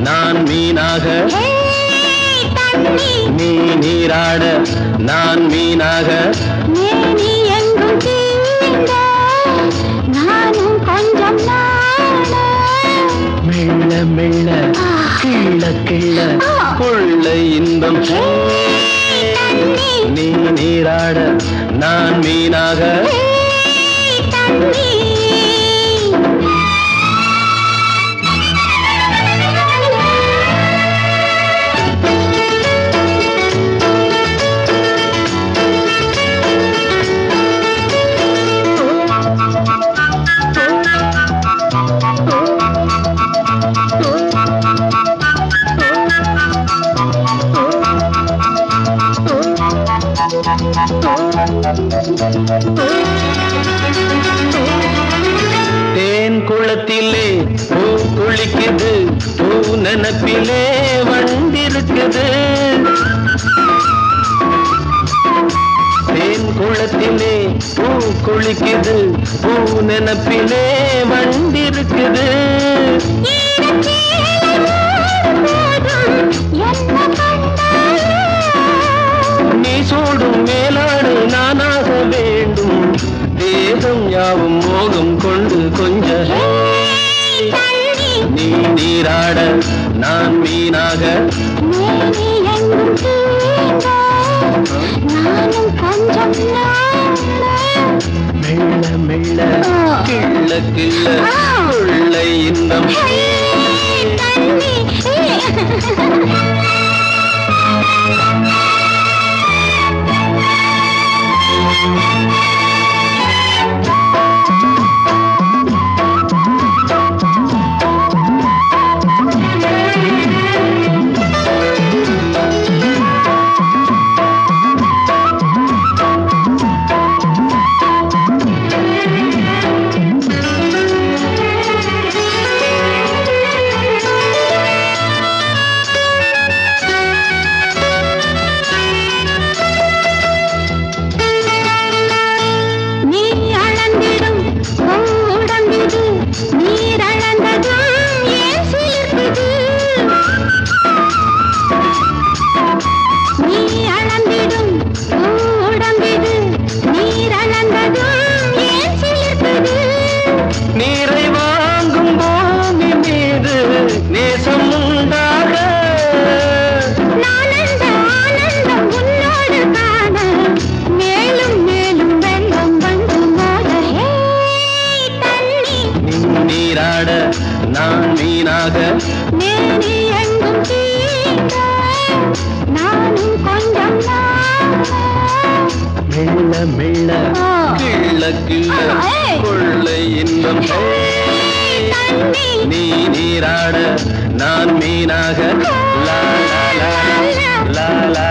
நான் மீனாக ஹே, தண்ணி நீ நீராட நான் மீனாக மேனி எங்கும் தீண்ட நானும் கொஞ்சம் நாட மெல்ல மெல்ல கிள்ள கிள்ள கொள்ள இன்பம் தண்ணி நீ நீராட நான் மீனாக ஹே, தண்ணி தேன் குளத்திலே பூ குளிக்குது பூ நினப்பிலே வண்டிருக்குது தேன் குளத்திலே பூ குளிக்குது பூ நினப்பிலே வண்டிருக்குது நீ சூடும் மேலாடு நானாக வேண்டும் தேகம் யாவும் மோகம் கொண்டு கொஞ்ச நீ நீராட நான் மீனாக மெல்ல மெல்ல கிள்ள கிள்ள கொள்ளை இன்பம் நீ அளந்திடும் உடம்பிது நீர் அளந்ததும் ஏன் சிலிர்க்குது நீ அளந்திடும் உடம்பிது நீர் அளந்ததும் ஏன் சிலிர்க்குது நீரை வாங்கும் பூமி மீது நேசம் உண்டாக நானந்த ஆனந்தம் உன்னோடு காண மேலும் மேலும் வெள்ளம் வந்து மோத ஹே தண்ணி நீ நீராட நான் மீனாக மேனி எங்கும் தீண்ட நானும் கொஞ்சம் நாட மெல்ல மெல்ல கிள்ள கிள்ள கொள்ளை இன்பம் தண்ணி நீ நீராட நான் மீனாக லா லா லா லா லா